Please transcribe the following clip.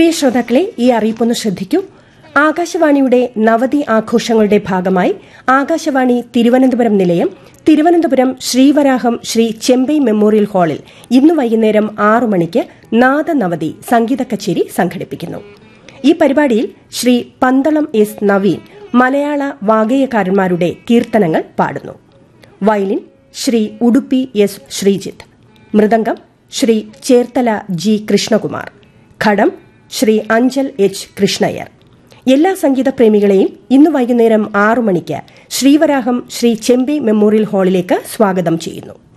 പ്രിയ ശ്രോതാക്കളെ ഈ അറിയിപ്പൊന്ന് ശ്രദ്ധിക്കൂ ആകാശവാണിയുടെ നവതി ആഘോഷങ്ങളുടെ ഭാഗമായി ആകാശവാണി തിരുവനന്തപുരം നിലയം തിരുവനന്തപുരം ശ്രീവരാഹം ശ്രീ ചെമ്പൈ മെമ്മോറിയൽ ഹാളിൽ ഇന്ന് വൈകുന്നേരം ആറു മണിക്ക് നാദനവതി സംഗീത കച്ചേരി സംഘടിപ്പിക്കുന്നു ഈ പരിപാടിയിൽ ശ്രീ പന്തളം എസ് നവീൻ മലയാള വാഗേയകാരന്മാരുടെ കീർത്തനങ്ങൾ പാടുന്നു violin Sri Udupi S Sreejith mridangam Sri Cherthala G Krishnakumar ghatam Sri Anchal H Krishnaiyer എല്ലാ സംഗീത പ്രേമികളെയും ഇന്ന് വൈകുന്നേരം ആറു മണിക്ക് ശ്രീവരാഹം ശ്രീ ചെമ്പി മെമ്മോറിയൽ ഹാളിലേക്ക് സ്വാഗതം ചെയ്യുന്നു